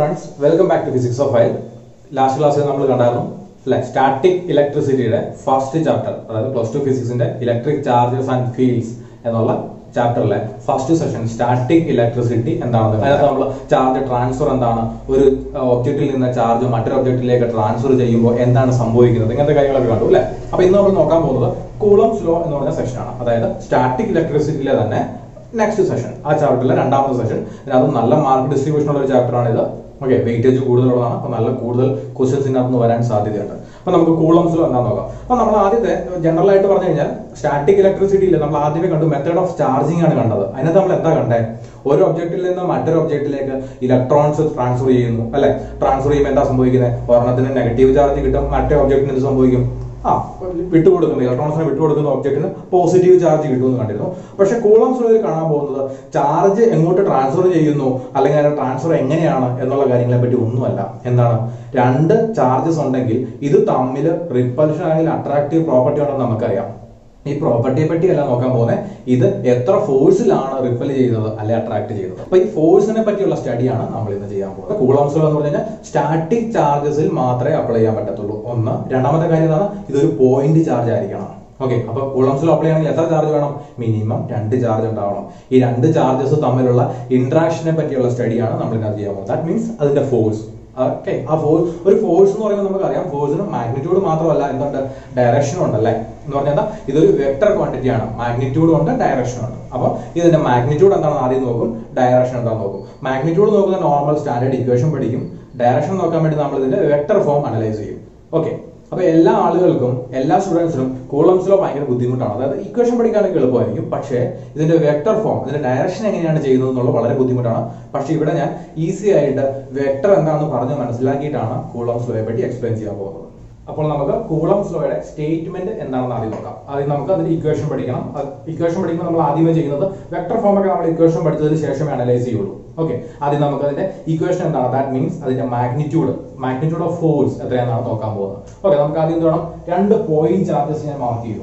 friends welcome back to physics of file last ക്ലാസ്സിൽ നമ്മൾ കണ്ടായിരുന്നു അല്ലെ സ്റ്റാറ്റിക് ഇലക്ട്രിസിറ്റിയുടെ ഫസ്റ്റ് ചാപ്റ്റർ അതായത് പ്ലസ് ടു ഫിസിക്സിന്റെ ഇലക്ട്രിക് ചാർജസ് ആൻഡ് ഫീൽഡ്സ് എന്നുള്ള ചാപ്റ്ററിലെ ഫസ്റ്റ് സെഷൻ സ്റ്റാറ്റിക് ഇലക്ട്രിസിറ്റി എന്താണെന്ന് അതിനകത്ത് നമ്മൾ ചാർജ് ട്രാൻസ്ഫർ എന്താണ് ഒരു ഒബ്ജക്റ്റിൽ നിന്ന് ചാർജ് മറ്റൊരു ഒബ്ജക്റ്റിലേക്ക് ട്രാൻസ്ഫർ ചെയ്യുമ്പോൾ എന്താണ് സംഭവിക്കുന്നത് ഇങ്ങനത്തെ കാര്യങ്ങളൊക്കെ കണ്ടു അല്ലെ അപ്പൊ ഇന്ന് നമ്മൾ നോക്കാൻ പോകുന്നത് കൂളംസ് ലോ എന്ന് പറഞ്ഞ സെഷനാണ് അതായത് സ്റ്റാറ്റിക് ഇലക്ട്രിസിറ്റിയിലെ തന്നെ നെക്സ്റ്റ് സെഷൻ ആ ചാപ്റ്ററിലെ രണ്ടാമത്തെ സെഷൻ ഇതിനകത്ത് നല്ല മാർക്ക് ഡിസ്ട്രിബ്യൂഷൻ ഉള്ള ഒരു ചാപ്റ്ററാണ് ഇത് ഓക്കെ വെയിറ്റേജ് കൂടുതലുള്ളതാണ് അപ്പൊ നല്ല കൂടുതൽ ക്വസ്റ്റ്യൻസ് ഇതിനകത്ത് നിന്ന് വരാൻ സാധ്യതയുണ്ട് അപ്പൊ നമുക്ക് കൂളംസിൽ എന്താ നോക്കാം അപ്പൊ നമ്മൾ ആദ്യത്തെ ജനറൽ ആയിട്ട് പറഞ്ഞു കഴിഞ്ഞാൽ സ്റ്റാറ്റിക് ഇലക്ട്രിസിറ്റി ഇല്ല നമ്മൾ ആദ്യമേ കണ്ടു മെത്തേഡ് ഓഫ് ചാർജിങ് ആണ് കണ്ടത് അതിനകത്ത് നമ്മൾ എന്താ കണ്ടേ ഒരു ഒബ്ജക്റ്റിൽ നിന്ന് മറ്റൊരു ഒബ്ജക്റ്റിലേക്ക് ഇലക്ട്രോൺസ് ട്രാൻസ്ഫർ ചെയ്യുന്നു അല്ലെ ട്രാൻസ്ഫർ ചെയ്യുമ്പോൾ എന്താ സംഭവിക്കുന്നത് ഒരെണ്ണത്തിന് നെഗറ്റീവ് ചാർജ് കിട്ടും മറ്റേ ഒബ്ജക്റ്റിന് എന്ത് സംഭവിക്കും ആ വിട്ടുകൊടുക്കുന്ന ഇലക്ട്രോൺസിനെ വിട്ടുകൊടുക്കുന്ന ഒബ്ജക്റ്റിന് പോസിറ്റീവ് ചാർജ് കിട്ടുമെന്ന് കണ്ടിരുന്നു പക്ഷെ കൂളംസ് ലോയിൽ കാണാൻ പോകുന്നത് ചാർജ് എങ്ങോട്ട് ട്രാൻസ്ഫർ ചെയ്യുന്നു അല്ലെങ്കിൽ അതിന്റെ ട്രാൻസ്ഫർ എങ്ങനെയാണ് എന്നുള്ള കാര്യങ്ങളെ പറ്റി ഒന്നുമല്ല എന്താണ് രണ്ട് ചാർജസ് ഉണ്ടെങ്കിൽ ഇത് തമ്മിൽ റിപ്പൽഷൻ അല്ലെങ്കിൽ അട്രാക്റ്റീവ് പ്രോപ്പർട്ടി ഉണ്ടെന്ന് നമുക്കറിയാം ഈ പ്രോപ്പർട്ടിയെ പറ്റിയല്ല നോക്കാൻ പോകുന്നത് ഇത് എത്ര ഫോഴ്സിലാണ് റിപ്പൽ ചെയ്യുന്നത് അല്ലെ അട്രാക്ട് ചെയ്യുന്നത് അപ്പൊ ഈ ഫോഴ്സിനെ പറ്റിയുള്ള സ്റ്റഡിയാണ് നമ്മൾ ഇന്ന് ചെയ്യാൻ പോകുന്നത് കൂളംസ് എന്ന് പറഞ്ഞു കഴിഞ്ഞാൽ സ്റ്റാറ്റിക് ചാർജസിൽ മാത്രമേ അപ്ലൈ ചെയ്യാൻ പറ്റത്തുള്ളൂ ഒന്ന് രണ്ടാമത്തെ കാര്യം എന്താണ് ഇതൊരു പോയിന്റ് ചാർജ് ആയിരിക്കണം ഓക്കെ അപ്പൊ കൂളംസിൽ അപ്ലൈ ചെയ്യണമെങ്കിൽ എത്ര ചാർജ് വേണം മിനിമം രണ്ട് ചാർജ് ഉണ്ടാവണം ഈ രണ്ട് ചാർജസ് തമ്മിലുള്ള ഇന്ററാക്ഷനെ പറ്റിയുള്ള സ്റ്റഡിയാണ് നമ്മൾ ഇതിനകത്ത് ചെയ്യാൻ പോകുന്നത് ദാറ്റ് മീൻസ് അതിന്റെ ഫോഴ്സ് ഓക്കെ ആ ഫോഴ്സ് ഒരു ഫോഴ്സ് എന്ന് പറയുമ്പോൾ നമുക്കറിയാം ഫോഴ്സിന് മാഗ്നിറ്റ്യൂഡ് മാത്രമല്ല എന്തുണ്ട് ഡയറക്ഷനും ഉണ്ടല്ലേ എന്ന് പറഞ്ഞാൽ എന്താ ഇതൊരു വെക്ടർ ക്വാണ്ടിറ്റി ആണ് മാഗ്നിറ്റ്യൂഡ് ഉണ്ട് ഡയറക്ഷൻ ഉണ്ട് അപ്പൊ ഇതിന്റെ മാഗ്നിറ്റ്യൂഡ് എന്താണെന്ന് ആദ്യം നോക്കും ഡയറക്ഷൻ എന്താണെന്ന് നോക്കും മാഗ്നിറ്റ്യൂഡ് നോക്കുന്ന നോർമൽ സ്റ്റാൻഡേർഡ് ഇക്വേഷൻ പഠിക്കും ഡയറക്ഷൻ നോക്കാൻ വേണ്ടി നമ്മൾ ഇതിന്റെ വെക്ടർ ഫോം അനലൈസ് ചെയ്യും ഓക്കെ അപ്പൊ എല്ലാ ആളുകൾക്കും എല്ലാ സ്റ്റുഡൻസിനും കൂളംസിലോ ഭയങ്കര ബുദ്ധിമുട്ടാണ് അതായത് ഇക്വേഷൻ പഠിക്കാനൊക്കെ എളുപ്പമായിരിക്കും പക്ഷേ ഇതിന്റെ വെക്ടർ ഫോം ഇതിന്റെ ഡയറക്ഷൻ എങ്ങനെയാണ് ചെയ്യുന്നത് എന്നുള്ളത് വളരെ ബുദ്ധിമുട്ടാണ് പക്ഷേ ഇവിടെ ഞാൻ ഈസി ആയിട്ട് വെക്ടർ എന്താണെന്ന് പറഞ്ഞ് മനസ്സിലാക്കിയിട്ടാണ് കൂളംസ് ലോയെ പറ്റി എക്സ്പ്ലെയിൻ ചെയ്യാൻ പോകുന്നത് അപ്പോൾ നമുക്ക് കൂളംസ് ലോയുടെ സ്റ്റേറ്റ്മെന്റ് എന്താണെന്ന് ആദ്യം നോക്കാം ആദ്യം നമുക്ക് അതിന്റെ ഇക്വേഷൻ പഠിക്കണം ഇക്വേഷൻ പഠിക്കുമ്പോൾ നമ്മൾ ആദ്യമേ ചെയ്യുന്നത് വെക്ടർ ഫോം ഒക്കെ നമ്മൾ ഇക്വേഷൻ പഠിച്ചതിന് ശേഷമേ അനലൈസ് ചെയ്യുള്ളൂ ഓക്കെ ആദ്യം നമുക്ക് അതിന്റെ ഇക്വേഷൻ എന്താണ് ദാറ്റ് മീൻസ് അതിന്റെ മാഗ്നിറ്റ്യൂഡ് മാഗ്നിറ്റ്യൂഡ് ഓഫ് ഫോഴ്സ് എത്രയാണെന്നാണ് നോക്കാൻ പോകുന്നത് ഓക്കെ നമുക്ക് ആദ്യം എന്ത് വേണം രണ്ട് പോയിന്റ് ചാർജസ് ഞാൻ മാർക്ക് ചെയ്തു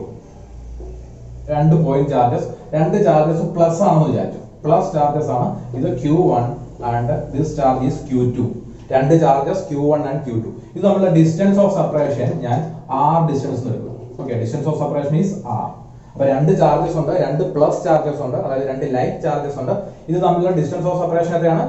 രണ്ട് പോയിന്റ് ചാർജസ് രണ്ട് ചാർജസ് പ്ലസ് ആണെന്ന് വിചാരിച്ചു പ്ലസ് ചാർജസ് ആണ് ഇത് Q one and this charge is Q two രണ്ട് charges Q one and Q two ഇത് നമ്മുടെ ഡിസ്റ്റൻസ് ഓഫ് സെപ്പറേഷൻ ഞാൻ ആർ ഡിസ്റ്റൻസ് എടുക്കും okay distance of separation is R അപ്പൊ രണ്ട് ചാർജസ് ഉണ്ട് രണ്ട് പ്ലസ് ചാർജസ് ഉണ്ട് അതായത് രണ്ട് ലൈറ്റ് ചാർജസ് ഉണ്ട് ഇത് തമ്മിലുള്ള ഡിസ്റ്റൻസ് ഓഫ് സെപ്പറേഷൻ എത്രയാണ്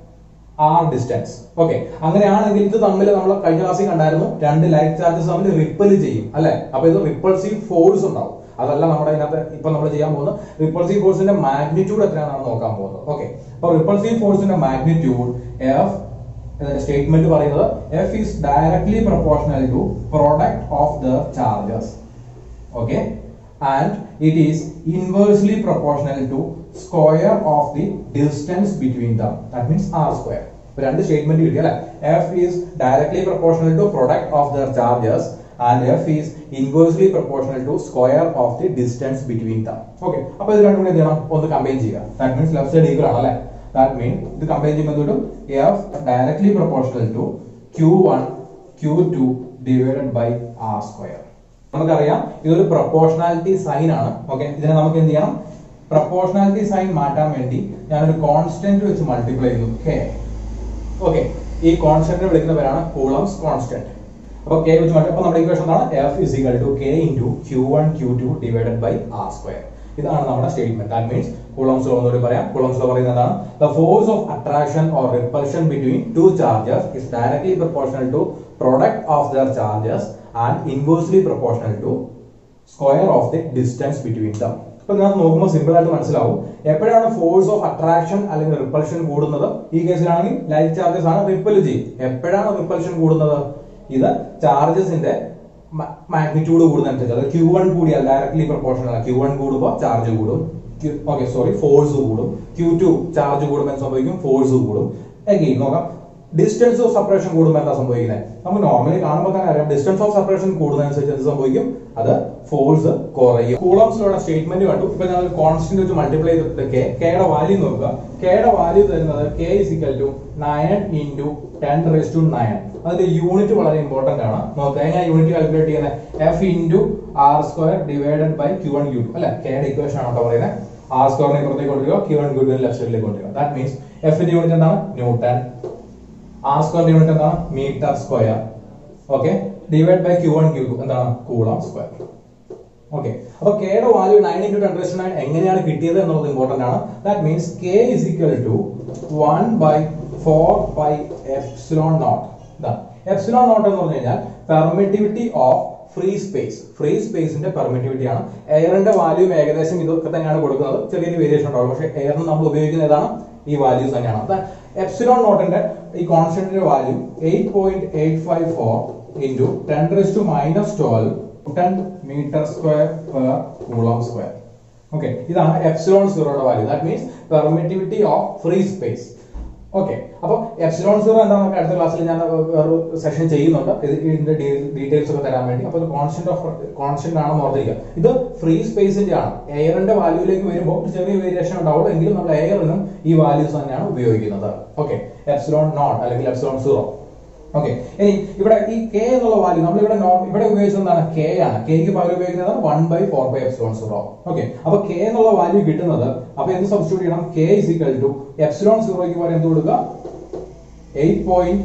ആർ ഡിസ്റ്റൻസ് ഓക്കെ അങ്ങനെയാണെങ്കിൽ ഇത് തമ്മിൽ നമ്മൾ കഴിഞ്ഞ ക്ലാസ്സിൽ കണ്ടായിരുന്നു രണ്ട് ലൈറ്റ് ചാർജസ് തമ്മിൽ റിപ്പൽ ചെയ്യും അല്ലെ അപ്പൊ ഇത് റിപ്പൾസീവ് ഫോഴ്സ് ഉണ്ടാവും അതല്ല നമ്മുടെ ഇതിനകത്ത് ഇപ്പൊ നമ്മൾ ചെയ്യാൻ പോകുന്നത് റിപ്പൾസീവ് ഫോഴ്സിന്റെ മാഗ്നിറ്റ്യൂഡ് എത്രയാണെന്ന് നോക്കാൻ പോകുന്നത് ഓക്കെ അപ്പൊ റിപ്പൾസീവ് ഫോഴ്സിന്റെ മാഗ്നിറ്റ്യൂഡ് എഫ് സ്റ്റേറ്റ്മെന്റ് പറയുന്നത് F is directly proportional to product of the charges okay and it is inversely proportional to square of the distance between them that means R square രണ്ട് statement കിട്ടി അല്ലെ F is directly proportional to product of their charges and F is inversely proportional to square of the distance between them okay അപ്പൊ ഇത് രണ്ടും കൂടി എന്ത് ചെയ്യണം ഒന്ന് കമ്പൈൻ ചെയ്യുക that means left side equal ആണ് അല്ലെ ദാറ്റ് മീൻ ഇത് കമ്പൈൻ ചെയ്യുമ്പോൾ കിട്ടും F directly proportional to Q one Q two divided by R square നമുക്കറിയാം ഇതൊരു പ്രൊപ്പോർഷണാലിറ്റി സൈൻ ആണ് ഓക്കെ ഇതിനെ നമുക്ക് എന്ത് ചെയ്യണം പ്രൊപ്പോർഷണാലിറ്റി സൈൻ മാറ്റാൻ വേണ്ടി ഞാനൊരു കോൺസ്റ്റന്റ് വെച്ച് മൾട്ടിപ്ലൈ ചെയ്യുന്നു കെ ഓക്കെ ഈ കോൺസ്റ്റന്റ് വിളിക്കുന്ന പേരാണ് കൂളംസ് കോൺസ്റ്റന്റ് അപ്പൊ കെ വെച്ച് മാറ്റി അപ്പൊ നമ്മുടെ ഇക്വേഷൻ എന്താണ് F is equal to K into Q one Q two divided by R square ഇതാണ് നമ്മുടെ statement that means Coulomb's law ഒന്നുകൂടി പറയാം കുളംസ് ലോ പറയുന്നത് എന്താണ് the force of attraction or repulsion between two charges is directly proportional to product of their charges and inversely proportional to square of the distance between them അപ്പൊ ഇതിനകത്ത് നോക്കുമ്പോൾ simple ആയിട്ട് മനസ്സിലാവും എപ്പോഴാണ് ഫോഴ്സ് ഓഫ് അട്രാക്ഷൻ അല്ലെങ്കിൽ repulsion കൂടുന്നത് ഈ കേസിലാണെങ്കിൽ ലൈറ്റ് ചാർജസ് ആണ് റിപ്പൽ ചെയ്യും എപ്പോഴാണ് റിപ്പൾഷൻ കൂടുന്നത് ഇത് ചാർജസിന്റെ മാഗ്നിറ്റ്യൂഡ് കൂടുന്നതനുസരിച്ച് അത് ക്യൂ വൺ കൂടിയാൽ ഡയറക്ട്ലി പ്രൊപ്പോർഷണൽ ആണ് ക്യൂ വൺ കൂടുമ്പോൾ ചാർജ് കൂടും ഓക്കെ സോറി ഫോഴ്സ് കൂടും ക്യൂ ടു ചാർജ് കൂടുമ്പോൾ സംഭവിക്കും ഫോഴ്സ് കൂടും അഗെയിൻ നോക്കാം ഡിസ്റ്റൻസ് ഓഫ് സെപ്പറേഷൻ കൂടുമ്പോൾ എന്താ സംഭവിക്കുന്നത് നമുക്ക് നോർമലി കാണുമ്പോൾ തന്നെ അറിയാം ഡിസ്റ്റൻസ് ഓഫ് സെപ്പറേഷൻ കൂടുന്നതനുസരിച്ച് എന്ത് സംഭവിക്കും അത് ഫോഴ്സ് കുറയും കൂളംസിലുള്ള സ്റ്റേറ്റ്മെന്റ് കണ്ടു ഇപ്പൊ ഞാൻ കോൺസ്റ്റന്റ് വെച്ച് മൾട്ടിപ്ലൈ ചെയ്തിട്ട് കെ കെയുടെ വാല്യൂ നോക്കുക കെയുടെ വാല്യൂ തരുന്നത് K is equal to nine into ten raise to nine അതിന്റെ യൂണിറ്റ് വളരെ ഇമ്പോർട്ടന്റ് ആണ് നോക്കുക എങ്ങനെ യൂണിറ്റ് കാൽക്കുലേറ്റ് ചെയ്യുന്നത് F into R square divided by Q one Q two അല്ലെ കെയുടെ ഇക്വേഷൻ ആണ് കേട്ടോ പറയുന്നത് ആർ സ്ക്വയറിനെ പുറത്തേക്ക് കൊണ്ടുവരിക Q one Q two left സൈഡിലേക്ക് കൊണ്ടുവരിക ദാറ്റ് മീൻസ് എഫിന്റെ യൂണിറ്റ് എന്താണ് ന്യൂട്ടൺ ആർ സ്ക്വയർ യൂണിറ്റ് എന്താണ് metre square okay divide by Q one Q two എന്താണ് കൂളം സ്ക്വയർ ഓക്കെ അപ്പൊ കെയുടെ value nine into ten raise nine എങ്ങനെയാണ് കിട്ടിയത് എന്നുള്ളത് ഇമ്പോർട്ടന്റ് ആണ് that means K is equal to one by four by epsilon nought ഇതാണ് epsilon nought എന്ന് പറഞ്ഞു കഴിഞ്ഞാൽ permittivity of free space free സ്പേസിന്റെ പെർമിറ്റിവിറ്റി ആണ് എയറിന്റെ വാല്യൂ ഏകദേശം ഇതൊക്കെ തന്നെയാണ് കൊടുക്കുന്നത് ചെറിയൊരു വേരിയേഷൻ ഉണ്ടാവും പക്ഷേ എയറിന് നമ്മൾ ഉപയോഗിക്കുന്ന ഏതാണ് ഈ വാല്യൂസ് തന്നെയാണ് എപ്സിലോൺ നോട്ടിന്റെ ഈ കോൺസ്റ്റന്റിന്റെ value eight point eight five four into ten raise to minus twelve ten metre square per coulomb square okay ഇതാണ് എപ്സിലോൺ സീറോയുടെ value that means permittivity of free space okay അപ്പോൾ എപ്സിലോൺ സീറോ എന്താണെന്നൊക്കെ അടുത്ത ക്ലാസ്സിൽ ഞാൻ വേറൊരു സെഷൻ ചെയ്യുന്നുണ്ട് ഇത് ഇതിന്റെ ഡീറ്റെയിൽസ് ഒക്കെ തരാൻ വേണ്ടി അപ്പോൾ കോൺസ്റ്റന്റ് ഓഫ് കോൺസ്റ്റന്റ് ആണെന്ന് ഓർത്തിരിക്കുക ഇത് ഫ്രീ സ്പേസിന്റെ ആണ് എയറിന്റെ വാല്യൂയിലേക്ക് വരുമ്പോൾ ഒരു ചെറിയ വേരിയേഷൻ ഉണ്ടാവുള്ളൂ എങ്കിലും നമ്മൾ എയറിനും ഈ വാല്യൂസ് തന്നെയാണ് ഉപയോഗിക്കുന്നത് ഓക്കെ എപ്സിലോൺ നോട്ട് അല്ലെങ്കിൽ എപ്സിലോൺ സീറോ ഓക്കെ ഇനി ഇവിടെ ഈ കെ എന്നുള്ള വാല്യൂ നമ്മൾ ഇവിടെ ഇവിടെ ഉപയോഗിച്ചത് എന്താണ് കെ ആണ് കെക്ക് പകരം ഉപയോഗിക്കുന്നത് one by four by epsilon zero okay അപ്പൊ കെ എന്നുള്ള വാല്യൂ കിട്ടുന്നത് അപ്പൊ എന്ത് സബ്സ്റ്റിറ്റ്യൂട്ട് ചെയ്യണം K is equal to epsilon സീറോയ്ക്ക് പകരം എന്ത് കൊടുക്കുക eight point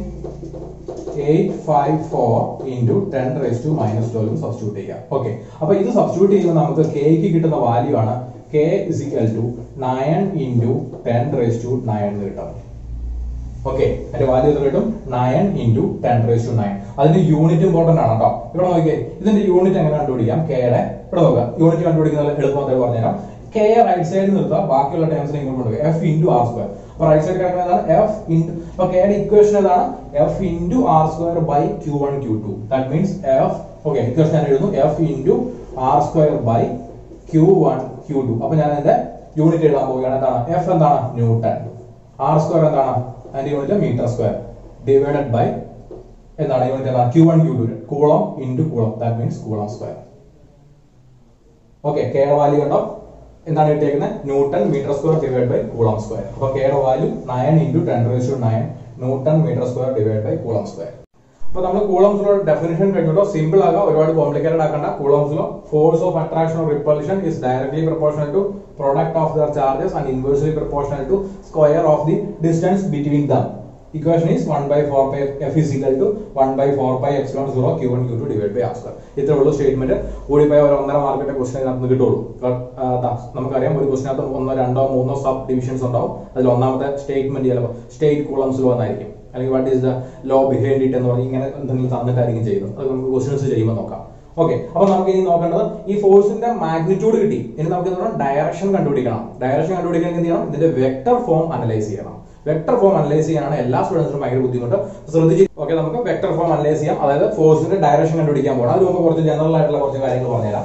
eight five four into ten raise to minus twelve substitute ചെയ്യാം ഓക്കെ അപ്പൊ ഇത് സബ്സ്റ്റിറ്റ്യൂട്ട് ചെയ്യുമ്പോൾ നമുക്ക് കെക്ക് കിട്ടുന്ന വാല്യൂ ആണ് K is equal to nine into ten raise to nine എന്ന് കിട്ടും ഓക്കെ അതിന്റെ വാല്യൂ എത്ര കിട്ടും nine into ten raise to nine അതിന്റെ യൂണിറ്റ് ഇമ്പോർട്ടന്റ് ആണ് കേട്ടോ ഇവിടെ നോക്കിയേ ഇതിന്റെ യൂണിറ്റ് എങ്ങനെ കണ്ടുപിടിക്കാം കെയുടെ ഇവിടെ നോക്കുക യൂണിറ്റ് കണ്ടുപിടിക്കുന്നത് എളുപ്പത്തിൽ പറഞ്ഞുതരാം കെ റൈറ്റ് സൈഡിൽ നിർത്തുക ബാക്കിയുള്ള ടേംസിനെ ഇങ്ങോട്ട് കൊടുക്കുക എഫ് ഇൻറ്റു ആർ സ്ക്വയർ അപ്പൊ റൈറ്റ് സൈഡ് കിടക്കുന്നതാണ് എഫ് ഇൻറ്റു അപ്പൊ കെയുടെ ഇക്വേഷൻ ഏതാണ് F into R square by Q one Q two that means F okay equation ഞാൻ എഴുതുന്നു F into R square by Q one Q two അപ്പൊ ഞാൻ എന്റെ യൂണിറ്റ് എഴുതാൻ പോവുകയാണ് എന്താണ് എഫ് എന്താണ് ന്യൂട്ടൺ ആർ സ്ക്വയർ എന്താണ് അതിന്റെ unit metre square divided by എന്താണ് യൂണിറ്റ് എന്താണ് Q one Q two coulomb into coulomb that means coulomb square okay കെയുടെ വാല്യൂ കണ്ടോ എന്താണ് കിട്ടിയേക്കുന്നത് newton metre square divide by coulomb square അപ്പൊ കെയുടെ value nine into ten raise to nine newton metre square divide by coulomb square അപ്പൊ നമ്മൾ കൂളംസിലോ definition കഴിഞ്ഞല്ലോ simple ആകാം ഒരുപാട് കോംപ്ലിക്കേറ്റഡ് ആക്കണ്ട കൂളംസിലോ force of attraction or repulsion is directly proportional to product of their charges and inversely proportional to square of the distance between them equation is one by four pi F is equal to one by four pi epsilon zero Q one Q two divide by R square ഇത്രേ ഉള്ളൂ statement കൂടിപ്പോയ ഒരു ഒന്നര മാർക്കിന്റെ question ഇതിനകത്ത് കിട്ടുള്ളൂ നമുക്കറിയാം ഒരു ക്വസ്റ്റിനകത്ത് ഒന്നോ രണ്ടോ മൂന്നോ സബ് ഡിവിഷൻസ് ഉണ്ടാവും അതിൽ ഒന്നാമത്തെ സ്റ്റേറ്റ്മെന്റ് ചിലപ്പോൾ സ്റ്റേറ്റ് കൂളംസിൽ വന്നായിരിക്കും അല്ലെങ്കിൽ what is the law behind it എന്ന് പറഞ്ഞ് ഇങ്ങനെ എന്തെങ്കിലും തന്നിട്ടായിരിക്കും ചെയ്യുന്നത് അത് നമുക്ക് ക്വസ്റ്റ്യൻസ് ചെയ്യുമ്പോൾ നോക്കാം ഓക്കെ അപ്പൊ നമുക്ക് ഇനി നോക്കേണ്ടത് ഈ ഫോഴ്സിന്റെ മാഗ്നിറ്റ്യൂഡ് കിട്ടി ഇനി നമുക്ക് എന്താണ് ഡയറക്ഷൻ കണ്ടുപിടിക്കണം ഡയറക്ഷൻ കണ്ടുപിടിക്കാൻ എന്ത് ചെയ്യണം ഇതിന്റെ വെക്ടർ ഫോം അനലൈസ് ചെയ്യണം വെക്ടർ ഫോം അനലൈസ് ചെയ്യാനാണ് എല്ലാ സ്റ്റുഡൻസിനും ഭയങ്കര ബുദ്ധിമുട്ട് ശ്രദ്ധിച്ച് ഓക്കെ നമുക്ക് വെക്ടർ ഫോം അനലൈസ് ചെയ്യാം അതായത് ഫോഴ്സിന്റെ ഡയറക്ഷൻ കണ്ടുപിടിക്കാൻ പോകണം അതിന് മുമ്പ് കുറച്ച് ജനറൽ ആയിട്ടുള്ള കുറച്ച് കാര്യങ്ങൾ പറഞ്ഞുതരാം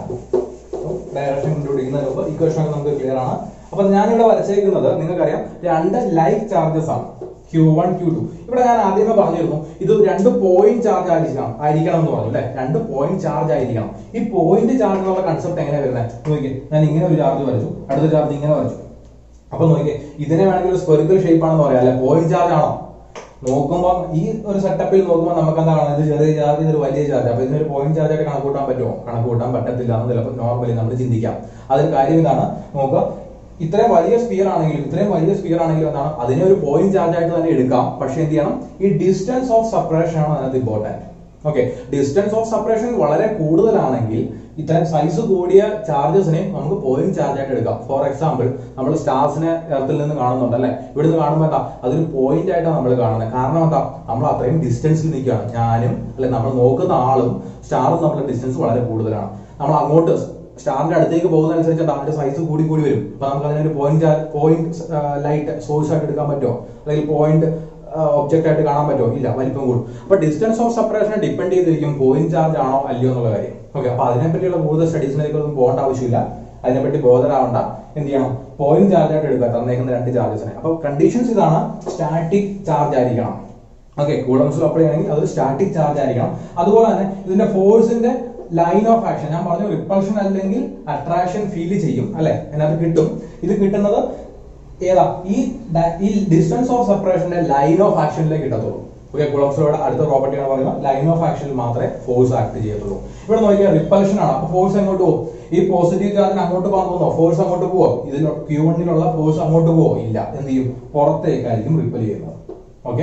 ഡയറക്ഷൻ കണ്ടുപിടിക്കുന്നതിന് മുമ്പ് ഇക്വേഷൻ ഒക്കെ നമുക്ക് ക്ലിയർ ആണ് അപ്പൊ ഞാനിവിടെ വരച്ചേക്കുന്നത് നിങ്ങൾക്കറിയാം രണ്ട് ലൈക്ക് ചാർജസ് ആണ് ക്യൂ വൺ ക്യൂ ടു ഇവിടെ ഞാൻ ആദ്യമേ പറഞ്ഞിരുന്നു ഇത് രണ്ട് പോയിന്റ് ചാർജ് ആയിരിക്കണം ആയിരിക്കണം എന്ന് പറഞ്ഞു അല്ലെ രണ്ട് പോയിന്റ് ചാർജ് ആയിരിക്കണം ഈ പോയിന്റ് ചാർജ് എന്നുള്ള കൺസെപ്റ്റ് എങ്ങനെ വരുന്നത് നോക്കിയേ ഞാൻ ഇങ്ങനെ ഒരു ചാർജ് വരച്ചു അടുത്ത ചാർജ് ഇങ്ങനെ വരച്ചു അപ്പൊ നോക്കിയേ ഇതിനെ വേണമെങ്കിൽ ഒരു സ്പെറിക്കൽ ഷേപ്പ് ആണെന്ന് പറയാം അല്ലെ പോയിന്റ് ചാർജ് ആണോ നോക്കുമ്പോൾ ഈ ഒരു സെറ്റപ്പിൽ നോക്കുമ്പോൾ നമുക്ക് എന്താ കാണുന്നത് ഇത് ചെറിയ ചാർജ് ഇതൊരു വലിയ ചാർജ് അപ്പൊ ഇതിനൊരു പോയിന്റ് ചാർജ് ആയിട്ട് കണക്ക് കൂട്ടാൻ പറ്റുമോ കണക്ക് കൂട്ടാൻ പറ്റത്തില്ല എന്ന് ചിലപ്പോൾ നോർമലി നമ്മൾ ചിന്തിക്കാം അതിന് കാര്യം ഇതാണ് നോക്കുക ഇത്രയും വലിയ സ്പിയർ ആണെങ്കിലും ഇത്രയും വലിയ സ്പിയർ ആണെങ്കിലും എന്താണ് അതിനെ ഒരു പോയിന്റ് ചാർജ് ആയിട്ട് തന്നെ എടുക്കാം പക്ഷെ എന്ത് ചെയ്യണം ഈ ഡിസ്റ്റൻസ് ഓഫ് സെപ്പറേഷൻ ആണ് അതിനകത്ത് important okay distance of separation വളരെ കൂടുതലാണെങ്കിൽ ഇത്തരം സൈസ് കൂടിയ ചാർജസിനെ നമുക്ക് പോയിന്റ് ചാർജ് ആയിട്ട് എടുക്കാം ഫോർ എക്സാമ്പിൾ നമ്മൾ സ്റ്റാർസിനെ എർത്തിൽ നിന്ന് കാണുന്നുണ്ട് അല്ലെ ഇവിടുന്ന് കാണുമ്പോൾ എന്താ അതൊരു പോയിന്റ് ആയിട്ടാണ് നമ്മൾ കാണുന്നത് കാരണം എന്താ നമ്മൾ അത്രയും ഡിസ്റ്റൻസിൽ നിൽക്കുകയാണ് ഞാനും അല്ലെ നമ്മൾ നോക്കുന്ന ആളും സ്റ്റാറും തമ്മിലുള്ള ഡിസ്റ്റൻസ് വളരെ കൂടുതലാണ് നമ്മൾ അങ്ങോട്ട് സ്റ്റാറിന്റെ അടുത്തേക്ക് പോകുന്നതനുസരിച്ച് അതിന്റെ സൈസ് കൂടി കൂടി വരും അപ്പൊ നമുക്ക് അതിനൊരു പോയിന്റ് പോയിന്റ് ലൈറ്റ് സോഴ്സ് ആയിട്ട് എടുക്കാൻ പറ്റുമോ അല്ലെങ്കിൽ പോയിന്റ് ഒബ്ജക്റ്റ് ആയിട്ട് കാണാൻ പറ്റുമോ ഇല്ല വലിപ്പം കൂടും അപ്പൊ ഡിസ്റ്റൻസ് ഓഫ് സെപ്പറേഷൻ ഡിപ്പെൻഡ് ചെയ്തിരിക്കും പോയിന്റ് ചാർജ് ആണോ അല്ലയോ എന്നുള്ള കാര്യം ഓക്കെ അപ്പൊ അതിനെ പറ്റിയുള്ള കൂടുതൽ സ്റ്റഡീസിലേക്ക് ഒന്നും പോകേണ്ട ആവശ്യമില്ല അതിനെപ്പറ്റി ബോധരാവണ്ട എന്ത് ചെയ്യണം പോയിന്റ് ചാർജ് ആയിട്ട് എടുക്കുക തന്നേക്കുന്ന രണ്ട് ചാർജസിനെ അപ്പൊ കണ്ടീഷൻസ് ഇതാണ് സ്റ്റാറ്റിക് ചാർജ് ആയിരിക്കണം ഓക്കെ കൂളംസിൽ അപ്ലൈ ചെയ്യണമെങ്കിൽ അത് സ്റ്റാറ്റിക് ചാർജ് ആയിരിക്കണം അതുപോലെ തന്നെ ഇതിന്റെ ഫോഴ്സിന്റെ ലൈൻ ഓഫ് ആക്ഷൻ ഞാൻ പറഞ്ഞു റിപ്പൾഷൻ അല്ലെങ്കിൽ അട്രാക്ഷൻ ഫീൽ ചെയ്യും അല്ലെ അതിനകത്ത് കിട്ടും ഇത് കിട്ടുന്നത് ഏതാ ഈ ഡ- ഈ ഡിസ്റ്റൻസ് ഓഫ് സെപ്പറേഷന്റെ ലൈൻ ഓഫ് ആക്ഷനിലേക്ക് കിട്ടത്തുള്ളൂ ഓക്കെ കുളംസിലൂടെ അടുത്ത പ്രോപ്പർട്ടിയാണ് പറയുന്നത് ലൈൻ ഓഫ് ആക്ഷനിൽ മാത്രമേ ഫോഴ്സ് ആക്ട് ചെയ്യത്തുള്ളൂ ഇവിടെ നോക്കിയാൽ റിപ്പൾഷൻ ആണ് അപ്പൊ ഫോഴ്സ് എങ്ങോട്ട് പോകും ഈ പോസിറ്റീവ് ചാർജിന് അങ്ങോട്ട് പോകാൻ തോന്നോ ഫോഴ്സ് അങ്ങോട്ട് പോവോ ഇതിൽ ക്യൂ വണ്ണിലുള്ള ഫോഴ്സ് അങ്ങോട്ട് പോവോ ഇല്ല എന്ത് ചെയ്യും പുറത്തേക്കായിരിക്കും റിപ്പൽ ചെയ്യുന്നത് ഓക്കെ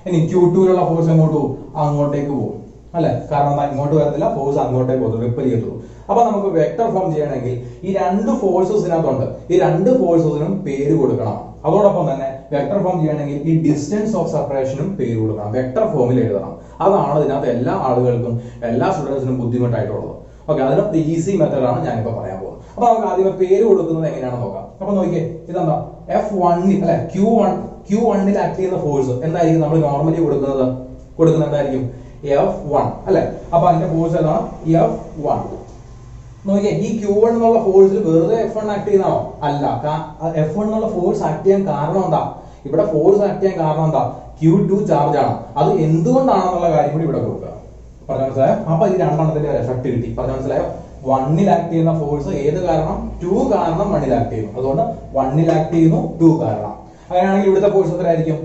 ഇനി ക്യൂ ടുവിലുള്ള ഫോഴ്സ് എങ്ങോട്ട് പോകും അങ്ങോട്ടേക്ക് പോകും അല്ലെ കാരണം എന്താ ഇങ്ങോട്ട് വരത്തില്ല ഫോഴ്സ് അങ്ങോട്ടേക്ക് പോകും റിപ്പൽ ചെയ്യത്തുള്ളൂ അപ്പൊ നമുക്ക് വെക്ടർ ഫോം ചെയ്യണമെങ്കിൽ ഈ രണ്ട് ഫോഴ്സസിനകത്തുണ്ട് ഈ രണ്ട് ഫോഴ്സസിനും പേര് കൊടുക്കണം അതോടൊപ്പം തന്നെ വെക്ടർ ഫോം ചെയ്യണമെങ്കിൽ ഈ ഡിസ്റ്റൻസ് ഓഫ് സെപ്പറേഷനും പേര് കൊടുക്കണം വെക്ടർ ഫോമിൽ എഴുതണം അതാണ് ഇതിനകത്ത് എല്ലാ ആളുകൾക്കും എല്ലാ സ്റ്റുഡൻസിനും ബുദ്ധിമുട്ടായിട്ടുള്ളത് ഓക്കെ അതിനകത്ത് ഈസി മെത്തേഡാണ് ഞാനിപ്പോ പറയാൻ പോകുന്നത് അപ്പൊ നമുക്ക് ആദ്യമേ പേര് കൊടുക്കുന്നത് എങ്ങനെയാണെന്ന് നോക്കാം അപ്പൊ നോക്കിയേ ഇതെന്താ എഫ് വണ്ണിൽ അല്ലെ ക്യൂ വൺ ക്യൂ വണ്ണിൽ ആക്ട് ചെയ്യുന്ന ഫോഴ്സ് എന്തായിരിക്കും നമ്മൾ നോർമലി കൊടുക്കുന്നത് കൊടുക്കുന്നത് എന്തായിരിക്കും എഫ് വൺ അല്ലെ അപ്പൊ അതിന്റെ ഫോഴ്സ് ഏതാണ് എഫ് വൺ നോക്കിയേ ഈ ക്യൂ വൺ എന്നുള്ള ഫോഴ്സിൽ വെറുതെ എഫ് വൺ ആക്ട് ചെയ്യുന്നതാണോ അല്ല എഫ് വൺ എന്നുള്ള ഫോഴ്സ് ആക്ട് ചെയ്യാൻ കാരണം എന്താ ഇവിടെ ഫോഴ്സ് ആക്ട് ചെയ്യാൻ കാരണം എന്താ ക്യൂ ടു ചാർജ് ആണ് അത് എന്തുകൊണ്ടാണെന്നുള്ള കാര്യം കൂടി ഇവിടെ കൊടുക്കുക പറഞ്ഞു മനസ്സിലായോ അപ്പൊ ഈ രണ്ടെണ്ണത്തിന്റെ ഒരു എഫക്ട് കിട്ടി പറഞ്ഞു മനസ്സിലായോ വണ്ണിൽ ആക്ട് ചെയ്യുന്ന ഫോഴ്സ് ഏത് കാരണം ടു കാരണം വണ്ണിൽ ആക്ട് ചെയ്യുന്നു അതുകൊണ്ട് വണ്ണിൽ ആക്ട് ചെയ്യുന്നു ടു കാരണം അങ്ങനെയാണെങ്കിൽ ഇവിടുത്തെ ഫോഴ്സ് എത്രയായിരിക്കും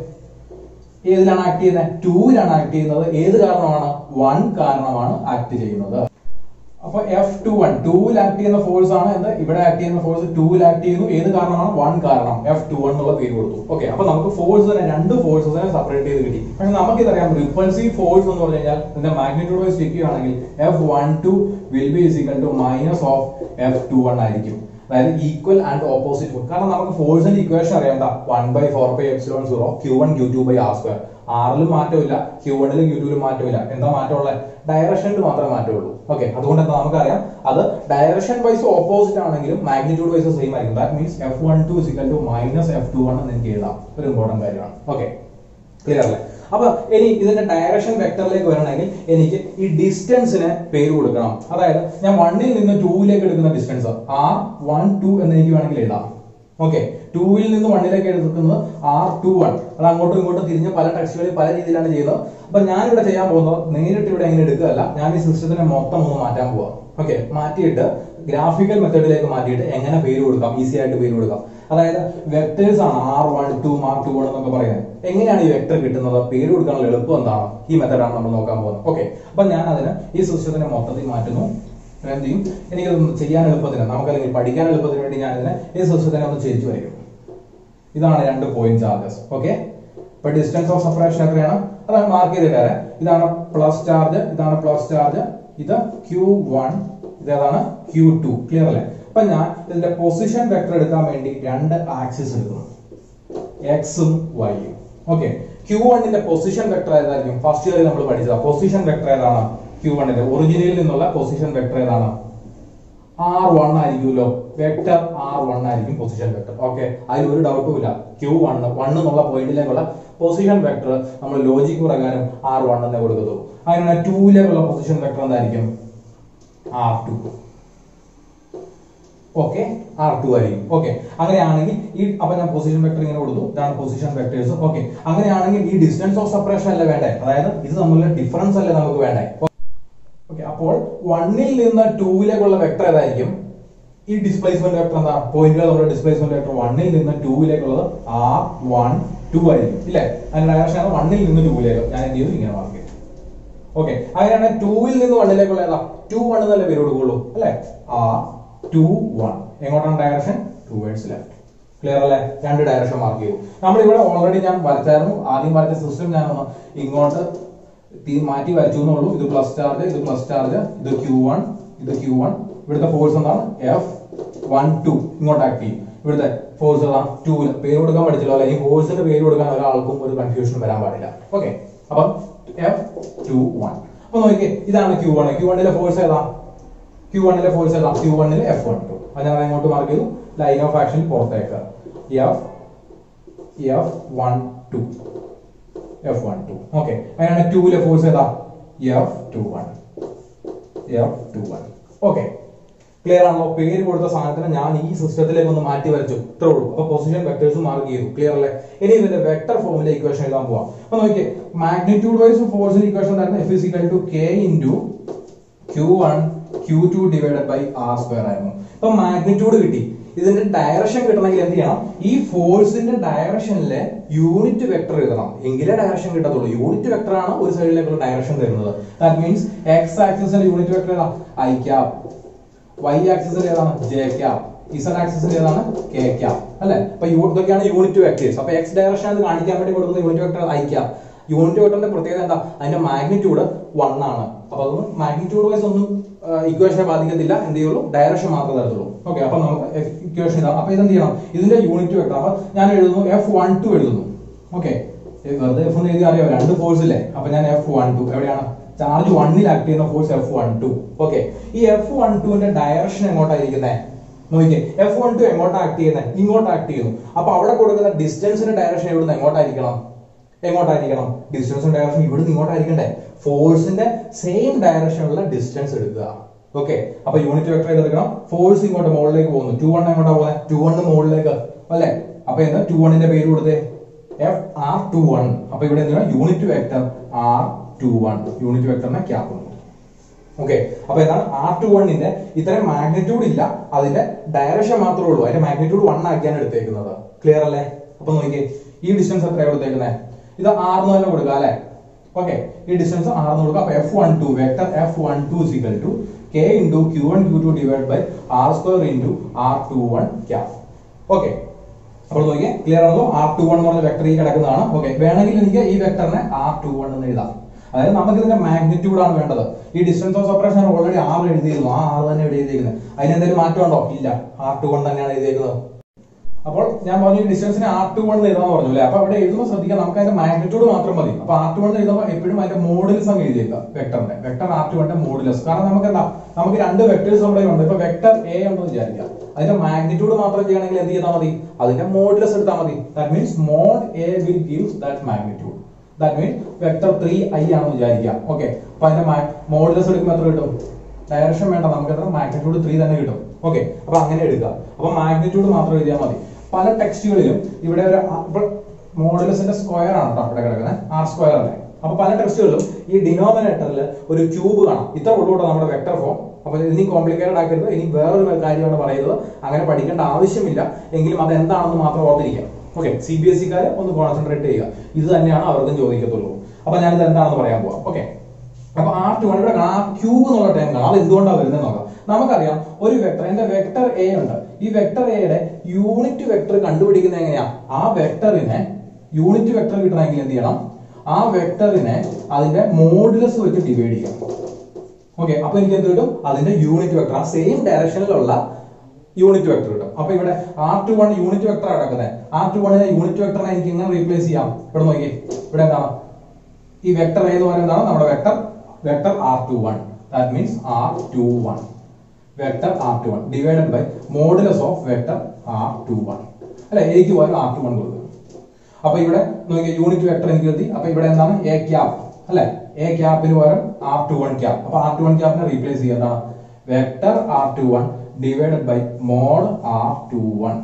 ഏതിലാണ് ആക്ട് ചെയ്യുന്നത് ടൂവിലാണ് ആക്ട് ചെയ്യുന്നത് ഏത് കാരണമാണ് വൺ കാരണമാണ് ആക്ട് ചെയ്യുന്നത് അപ്പൊ എഫ് ടു വൺ ടൂവിൽ ആക്ട് ചെയ്യുന്ന ഫോഴ്സ് ആണ് എന്ത് ഇവിടെ ആക്ട് ചെയ്യുന്ന ഫോഴ്സ് ടൂവിൽ ആക്ട് ചെയ്യുന്നു ഏത് കാരണമാണ് വൺ കാരണം എഫ് ടു വൺ എന്നുള്ള പേര് കൊടുത്തു ഓക്കെ അപ്പൊ നമുക്ക് ഫോഴ്സ് തന്നെ രണ്ട് ഫോഴ്സസിനെ സെപ്പറേറ്റ് ചെയ്ത് കിട്ടി പക്ഷെ നമുക്കിതറിയാം റിപ്പൾസീവ് ഫോഴ്സ് എന്ന് പറഞ്ഞു കഴിഞ്ഞാൽ ഇതിന്റെ മാഗ്നിറ്റ്യൂഡ് വൈസ് ചെക്ക് ചെയ്യുകയാണെങ്കിൽ F one two will be is equal to minus of F two one ആയിരിക്കും അതായത് ഈക്വൽ ആൻഡ് ഓപ്പോസിറ്റ് കാരണം നമുക്ക് ഫോഴ്സിന്റെ ഇക്വേഷൻ അറിയാം one by four by epsilon zero Q one Q two by R square ആറിലും മാറ്റമില്ല Q വണ്ണിലും Q ടുവിലും മാറ്റമില്ല എന്താ മാറ്റമുള്ളത് ഡയറക്ഷനിൽ മാത്രമേ മാറ്റമുള്ളൂ ഓക്കെ അതുകൊണ്ട് എന്താ നമുക്കറിയാം അത് ഡയറക്ഷൻ വൈസ് ഓപ്പോസിറ്റ് ആണെങ്കിലും മാഗ്നിറ്റ്യൂഡ് വൈസ് സെയിം ആയിരിക്കും that means F one two is equal to minus F two one എന്ന് എനിക്ക് എഴുതാം ഒരു ഇമ്പോർട്ടന്റ് കാര്യമാണ് ഓക്കെ ക്ലിയർ അല്ലേ അപ്പൊ ഇനി ഇതിന്റെ ഡയറക്ഷൻ വെക്ടറിലേക്ക് വരണമെങ്കിൽ എനിക്ക് ഈ ഡിസ്റ്റൻസിന് പേര് കൊടുക്കണം അതായത് ഞാൻ വണ്ണിൽ നിന്ന് ടൂവിലേക്ക് എടുക്കുന്ന ഡിസ്റ്റൻസ് ആർ വൺ ടു എന്ന് എനിക്ക് വേണമെങ്കിൽ എഴുതാം ഓക്കെ ടൂവിൽ നിന്ന് വണ്ണിലേക്ക് എടുക്കുന്നത് ആർ ടു വൺ അത് അങ്ങോട്ടും ഇങ്ങോട്ടും തിരിഞ്ഞ് പല ടെക്സ്റ്റുകളിൽ പല രീതിയിലാണ് ചെയ്യുന്നത് അപ്പൊ ഞാൻ ഇവിടെ ചെയ്യാൻ പോകുന്നത് നേരിട്ട് ഇവിടെ എങ്ങനെ എടുക്കുകയല്ല ഞാൻ ഈ സിസ്റ്റത്തിനെ മൊത്തം ഒന്ന് മാറ്റാൻ പോവാം ഓക്കെ മാറ്റിയിട്ട് ഗ്രാഫിക്കൽ മെത്തേഡിലേക്ക് മാറ്റിയിട്ട് എങ്ങനെ പേര് കൊടുക്കാം ഈസി ആയിട്ട് പേര് കൊടുക്കാം അതായത് വെക്ടേഴ്സ് ആണ് R one two mark two one എന്നൊക്കെ പറയുന്നത് എങ്ങനെയാണ് ഈ വെക്ടർ കിട്ടുന്നത് പേര് കൊടുക്കാനുള്ള എളുപ്പം എന്താണ് ഈ മെത്തേഡാണ് നമ്മൾ നോക്കാൻ പോകുന്നത് ഓക്കെ അപ്പൊ ഞാൻ അതിന് ഈ സിസ്റ്റത്തിനെ മൊത്തത്തിൽ മാറ്റുന്നു എന്ത് ചെയ്യും എനിക്കത് ചെയ്യാൻ എളുപ്പത്തിന് നമുക്കല്ലെങ്കിൽ പഠിക്കാൻ എളുപ്പത്തിന് വേണ്ടി ഞാൻ ഇതിനെ ഈ സിസ്റ്റത്തിനെ ഒന്ന് ചേഞ്ച് വരും ഇതാണ് രണ്ട് പോയിന്റ് ചാർജസ് ഓക്കെ ഇപ്പൊ ഡിസ്റ്റൻസ് ഓഫ് സെപ്പറേഷൻ എത്രയാണ് അതാണ് മാർക്ക് ചെയ്തിട്ട് ഇതാണ് പ്ലസ് ചാർജ് ഇതാണ് പ്ലസ് ചാർജ് ഇത് ക്യൂ വൺ ഇതേതാണ് ക്യൂ ടു ക്ലിയർ അല്ലേ അപ്പൊ ഞാൻ ഇതിന്റെ പൊസിഷൻ വെക്ടർ എടുക്കാൻ വേണ്ടി രണ്ട് ആക്സിസ് എടുക്കുന്നു എക്സും വൈയും ഓക്കെ ക്യൂ വണ്ണിന്റെ പൊസിഷൻ വെക്ടർ ഏതായിരിക്കും ഫസ്റ്റ് ഇയറിൽ നമ്മൾ പഠിച്ചത് പൊസിഷൻ വെക്ടർ ഏതാണ് ക്യൂ വണ്ണിന്റെ ഒറിജിനലിൽ നിന്നുള്ള പൊസിഷൻ വെക്ടർ ഏതാണ് ആർ വൺ ആയിരിക്കുമല്ലോ വെക്ടർ ആർ വൺ ആയിരിക്കും പൊസിഷൻ വെക്ടർ ഓക്കെ അതിൽ ഒരു ഡൗട്ടും ഇല്ല ക്യൂ വൺ വൺ എന്നുള്ള പോയിന്റിലേക്കുള്ള പൊസിഷൻ വെക്ടർ നമ്മൾ ലോജിക് പ്രകാരം ആർ വൺ എന്നേ കൊടുക്കത്തുള്ളൂ അങ്ങനെ ടൂയിലേക്കുള്ള പൊസിഷൻ വെക്ടർ എന്തായിരിക്കും R two okay R two ആയിരിക്കും ഓക്കെ അങ്ങനെയാണെങ്കിൽ ഈ അപ്പൊ ഞാൻ പൊസിഷൻ വെക്ടർ ഇങ്ങനെ കൊടുത്തു ഇതാണ് പൊസിഷൻ വെക്ടേഴ്സ് ഓക്കെ അങ്ങനെയാണെങ്കിൽ ഈ ഡിസ്റ്റൻസ് ഓഫ് സെപ്പറേഷൻ അല്ലേ വേണ്ടേ അതായത് ഇത് തമ്മിലുള്ള ഡിഫറൻസ് അല്ലേ നമുക്ക് വേണ്ടേ ഓക്കെ അപ്പോൾ വണ്ണിൽ നിന്ന് ടൂവിലേക്കുള്ള വെക്ടർ ഏതായിരിക്കും ഈ ഡിസ്പ്ലേസ്മെന്റ് വെക്ടർ എന്താ പോയിന്റിൽ നമ്മുടെ ഡിസ്പ്ലേസ്മെന്റ് വെക്ടർ വണ്ണിൽ നിന്ന് ടൂവിലേക്കുള്ളത് ആർ വൺ ടു ആയിരിക്കും ഇല്ലേ അതിന്റെ ഡയറക്ഷൻ ആണ് വണ്ണിൽ നിന്ന് ടൂവിലേക്ക് ഞാൻ എന്ത് ചെയ്തു ഇങ്ങനെ മാർക്ക് ചെയ്തു ഓക്കെ അങ്ങനെയാണ് ടൂവിൽ നിന്ന് വണ്ണിലേക്കുള്ള ഏതാ ടു വൺ എന്നല്ലേ പേര് കൊടുക്കുള്ളൂ അല്ലെ ആർ ടു വൺ എങ്ങോട്ടാണ് ഡയറക്ഷൻ ടുവേഴ്സ് ലെഫ്റ്റ് ക്ലിയർ അല്ലേ രണ്ട് ഡയറക്ഷൻ മാർക്ക് ചെയ്തു നമ്മൾ ഇവിടെ ഓൾറെഡി ഞാൻ വരച്ചായിരുന്നു ആദ്യം വരച്ച സിസ്റ്റം ഞാൻ ഒന്ന് ഇങ്ങോട്ട് തീ മാറ്റി വരച്ചു എന്നുള്ളൂ ഇത് പ്ലസ് ചാർജ് ഇത് പ്ലസ് ചാർജ് ഇത് ക്യൂ വൺ ഇത് ക്യൂ വൺ ഇവിടുത്തെ ഫോഴ്സ് എന്താണ് എഫ് വൺ ടു ഇങ്ങോട്ട് ആക്ട് ചെയ്യും ഇവിടുത്തെ ഫോഴ്സ് ഏതാണ് ടു പേര് കൊടുക്കാൻ പഠിച്ചല്ലോ അല്ലെ ഈ ഫോഴ്സിന്റെ പേര് കൊടുക്കാൻ ഒരാൾക്കും ഒരു കൺഫ്യൂഷൻ വരാൻ പാടില്ല ഓക്കെ അപ്പം എഫ് ടു വൺ അപ്പൊ നോക്കിയേ ഇതാണ് ക്യൂ വൺ ക്യൂ വണ്ണിലെ ഫോഴ്സ് ഏതാ ക്യൂ വണ്ണിലെ ഫോഴ്സ് ഏതാ ക്യൂ വണ്ണിലെ എഫ് വൺ ടു അത് ഞാൻ അങ്ങോട്ട് മാർക്ക് ചെയ്തു ലൈൻ ഓഫ് ആക്ഷൻ പുറത്തേക്ക് F F one two F one two okay അങ്ങനെയാണ് ടൂവിലെ ഫോഴ്സ് ഏതാ F two one F two one okay clear ആണല്ലോ പേര് കൊടുത്ത സാധനത്തിന് ഞാൻ ഈ സിസ്റ്റത്തിലേക്ക് ഒന്ന് മാറ്റി വരച്ചു ഇത്രേ ഉള്ളൂ അപ്പൊ പൊസിഷൻ വെക്ടേഴ്സ് മാർക്ക് ചെയ്തു ക്ലിയർ അല്ലേ ഇനി ഇതിന്റെ വെക്ടർ ഫോമിലെ ഇക്വേഷൻ എഴുതാൻ പോവാം അപ്പൊ നോക്കിയേ മാഗ്നിറ്റ്യൂഡ് വൈസ് ഫോഴ്സിന്റെ ഇക്വേഷൻ തന്നെ F is equal to K into Q one Q two divided by R square ആയിരുന്നു ഇപ്പൊ മാഗ്നിറ്റ്യൂഡ് കിട്ടി ഇതിന്റെ ഡയറക്ഷൻ കിട്ടണമെങ്കിൽ എന്ത് ചെയ്യണം ഈ ഫോഴ്സിന്റെ ഡയറക്ഷനിലെ യൂണിറ്റ് വെക്ടർ എഴുതണം എങ്കിലേ ഡയറക്ഷൻ കിട്ടത്തുള്ളൂ യൂണിറ്റ് വെക്ടർ ആണ് ഒരു സൈഡിലേക്കുള്ള ഡയറക്ഷൻ തരുന്നത് ദാറ്റ് മീൻസ് എക്സ് ആക്സിസിന്റെ യൂണിറ്റ് വെക്ടർ ഏതാ ഐ ക്യാപ് വൈ ആക്സിസിൽ ഏതാണ് ജെ ക്യാപ് ഇസഡ് ആക്സിസിൽ ഏതാണ് കെ ക്യാപ് അല്ലെ അപ്പൊ യു- ഇതൊക്കെയാണ് യൂണിറ്റ് വെക്ടേഴ്സ് അപ്പൊ എക്സ് ഡയറക്ഷൻ അത് കാണിക്കാൻ വേണ്ടി കൊടുക്കുന്ന unit vector I cap unit വെക്ടറിന്റെ പ്രത്യേകത എന്താ അതിന്റെ മാഗ്നിറ്റ്യൂഡ് വൺ ആണ് അപ്പൊ അതൊന്നും മാഗ്നിറ്റ്യൂഡ് വൈസ് ഒന്നും ഇക്വേഷനെ ബാധിക്കത്തില്ല എന്ത് ചെയ്യുള്ളൂ ഡയറക്ഷൻ മാത്രമേ തരത്തുള്ളൂ ഓക്കെ അപ്പൊ നമുക്ക് ഇക്വേഷൻ ഇതാ അപ്പൊ ഇതെന്ത് ചെയ്യണം ഇതിന്റെ യൂണിറ്റ് വെക്ടർ അപ്പൊ ഞാൻ എഴുതുന്നു എഫ് വൺ ടു എഴുതുന്നു ഓക്കെ വെറുതെ എഫ് എന്ന് എഴുതി അറിയാം രണ്ട് ഫോഴ്സ് ഇല്ലേ അപ്പൊ ഞാൻ എഫ് വൺ ടു എവിടെയാണ് ചാർജ് വണ്ണിൽ ആക്ട് ചെയ്യുന്ന force F one two okay ഈ എഫ് വൺ ടുവിന്റെ ഡയറക്ഷൻ എങ്ങോട്ടായിരിക്കുന്നത് നോക്കിയേ എഫ് വൺ ടു എങ്ങോട്ടാ ആക്ട് ചെയ്യുന്നത് ഇങ്ങോട്ട് ആക്ട് ചെയ്യുന്നു അപ്പൊ അവിടെ കൊടുക്കുന്ന ഡിസ്റ്റൻസിന്റെ ഡയറക്ഷൻ ഇവിടുന്ന് എങ്ങോട്ടായിരിക്കണം എങ്ങോട്ടായിരിക്കണം ഡിസ്റ്റൻസിന്റെ ഡയറക്ഷൻ ഇവിടുന്ന് ഇങ്ങോട്ടായിരിക്കണ്ടേ ഫോഴ്സിന്റെ സെയിം ഡയറക്ഷനുള്ള ഡിസ്റ്റൻസ് എടുക്കുക ഓക്കെ അപ്പൊ യൂണിറ്റ് വെക്ടർ ചെയ്തെടുക്കണം ഫോഴ്സ് ഇങ്ങോട്ട് മുകളിലേക്ക് പോകുന്നു ടു വൺ എങ്ങോട്ടാ പോകുന്നത് ടു വൺ മുകളിലേക്ക് അല്ലെ അപ്പൊ എന്താ ടു വണ്ണിന്റെ പേര് കൊടുത്തേ എഫ് ആർ ടു വൺ അപ്പൊ ഇവിടെ എന്താണ് unit vector R two one unit വെക്ടറിനെ ക്യാപ്പ് ഓക്കെ അപ്പൊ എന്താണ് ആർ ടു വണ്ണിന്റെ ഇത്രയും മാഗ്നിറ്റ്യൂഡ് ഇല്ല അതിന്റെ ഡയറക്ഷൻ മാത്രമേ ഉള്ളൂ അതിന്റെ മാഗ്നിറ്റ്യൂഡ് വൺ ആക്കിയാണ് എടുത്തേക്കുന്നത് ക്ലിയർ അല്ലേ അപ്പൊ നോക്കിയേ ഈ ഡിസ്റ്റൻസ് എത്രയാണ് കൊടുത്തേക്കുന്നത് ഇത് ആർന്ന് തന്നെ കൊടുക്കുക അല്ലെ ഓക്കെ ഈ ഡിസ്റ്റൻസ് ആർന്ന് കൊടുക്കുക അപ്പൊ F one two vector F one two is equal to K into Q one Q two divide by R square into R two one cap okay അപ്പോൾ നോക്കിയേ ക്ലിയർ ആണല്ലോ ആർ ടു വൺ എന്ന് പറഞ്ഞ vector ഈ കിടക്കുന്നതാണ് ഓക്കെ വേണമെങ്കിൽ എനിക്ക് ഈ വെക്ടറിനെ ആർ ടു വൺ എന്ന് എഴുതാം അതായത് നമുക്ക് ഇതിന്റെ മാഗ്നിറ്റ്യൂഡ് ആണ് വേണ്ടത് ഈ ഡിസ്റ്റൻസ് ഓഫ് സെപ്പറേഷൻ ഞാൻ ഓൾറെഡി ആർ എഴുതിയിരുന്നു ആ ആർ തന്നെ ഇവിടെ എഴുതിയിരിക്കുന്നത് അതിന് എന്തെങ്കിലും മാറ്റം ഉണ്ടോ ഇല്ല ആർ ടു വൺ തന്നെയാണ് എഴുതിയിരിക്കുന്നത് അപ്പോൾ ഞാൻ പറഞ്ഞു ഈ ഡിസ്റ്റൻസിനെ ആർ ടു വൺ എഴുതാന്ന് പറഞ്ഞു അല്ലേ അപ്പൊ അവിടെ എഴുതുമ്പോൾ ശ്രദ്ധിക്കാം നമുക്ക് അതിന്റെ മാഗ്നിറ്റ്യൂഡ് മാത്രം മതി അപ്പൊ ആർ ടു വൺ എഴുതുമ്പോൾ എപ്പോഴും അതിന്റെ മോഡൽസ് അങ്ങ് എഴുതിയേക്കാം വെക്ടറിന്റെ വെക്ടർ ആർ ടു വണ്ണിന്റെ മോഡുലസ് കാരണം നമുക്ക് എന്താ നമുക്ക് രണ്ട് വെക്ടേഴ്സ് നമ്മുടെ ഉണ്ട് ഇപ്പൊ വെക്ടർ എ ഉണ്ടെന്ന് വിചാരിക്കാം അതിന്റെ മാഗ്നിറ്റ്യൂഡ് മാത്രം ചെയ്യണമെങ്കിൽ എന്ത് ചെയ്താൽ മതി അതിന്റെ മോഡുലസ് എടുത്താൽ മതി that means mod A will gives that magnitude that means vector three I ആണെന്ന് വിചാരിക്കാം ഓക്കെ അപ്പൊ അതിന്റെ മോഡുലസ് എടുക്കുമ്പോൾ എത്ര കിട്ടും ഡയറക്ഷൻ വേണ്ട നമുക്ക് എത്ര മാഗ്നിറ്റ്യൂഡ് ത്രീ തന്നെ കിട്ടും ഓക്കെ അപ്പൊ അങ്ങനെ എടുക്കുക അപ്പൊ മാഗ്നിറ്റ്യൂഡ് മാത്രം എഴുതിയാൽ മതി പല ടെക്സ്റ്റുകളിലും ഇവിടെ ഒരു മോഡുലസിന്റെ സ്ക്വയർ ആണ് കേട്ടോ ഇവിടെ കിടക്കുന്നത് ആർ സ്ക്വയർ അല്ലേ അപ്പൊ പല ടെക്സ്റ്റുകളിലും ഈ ഡിനോമിനേറ്ററിൽ ഒരു ക്യൂബ് കാണാം ഇത്ര ഉള്ളൂട്ടോ നമ്മുടെ വെക്ടർ ഫോം അപ്പൊ ഇനി കോംപ്ലിക്കേറ്റഡ് ആക്കരുത് ഇനി വേറൊരു കാര്യമാണ് പറയുന്നത് അങ്ങനെ പഠിക്കേണ്ട ആവശ്യമില്ല എങ്കിലും അത് എന്താണെന്ന് മാത്രം ഓർത്തിരിക്കാം ഓക്കെ സി ബി എസ് ഇക്കാരെ ഒന്ന് കോൺസെൻട്രേറ്റ് ചെയ്യുക ഇത് തന്നെയാണ് അവർക്കും ചോദിക്കത്തുള്ളൂ അപ്പൊ ഞാനിത് എന്താണെന്ന് പറയാൻ പോവാം ഓക്കെ അപ്പൊ ആർ ടു ഇവിടെ കാണാം ആ ക്യൂബ് എന്നുള്ള ടൈം കാണാം അത് എന്തുകൊണ്ടാണ് വരുന്നത് നോക്കാം നമുക്കറിയാം ഒരു വെക്ടർ എന്റെ വെക്ടർ എ ഉണ്ട് ഈ വെക്ടർ എയുടെ യൂണിറ്റ് വെക്ടർ കണ്ടുപിടിക്കുന്നത് എങ്ങനെയാ ആ വെക്ടറിനെ യൂണിറ്റ് വെക്ടർ കിട്ടണമെങ്കിൽ എന്ത് ചെയ്യണം ആ വെക്ടറിനെ അതിന്റെ മോഡുലസ് വെച്ച് ഡിവൈഡ് ചെയ്യണം ഓക്കെ അപ്പൊ എനിക്ക് എന്ത് കിട്ടും അതിന്റെ യൂണിറ്റ് വെക്ടർ ആ സെയിം ഡയറക്ഷനിലുള്ള യൂണിറ്റ് വെക്ടർ കിട്ടും അപ്പൊ ഇവിടെ R two one unit vector കിടക്കുന്നത് ആർ ടു വണ്ണിനെ യൂണിറ്റ് വെക്ടറിനെ എനിക്ക് എങ്ങനെ റീപ്ലേസ് ചെയ്യാം ഇവിടെ നോക്കി ഇവിടെ എന്താണ് ഈ വെക്ടർ ഏത് പറയുന്നതാണ് നമ്മുടെ vector vector R two one that means R two one vector R two one divided by modulus of vector R two one അല്ലെ എനിക്ക് പകരം ആർ ടു വൺ കൊടുക്കും അപ്പൊ ഇവിടെ നോക്കിയ യൂണിറ്റ് വെക്ടർ എനിക്ക് എത്തി അപ്പൊ ഇവിടെ എന്താണ് എ ക്യാപ് അല്ലെ എ ക്യാപ്പിന് പകരം ആർ ടു വൺ ക്യാപ് അപ്പൊ ആർ ടു വൺ ക്യാപ്പിനെ റീപ്ലേസ് ചെയ്യുക എന്താണ് vector R two one divided by mod R two one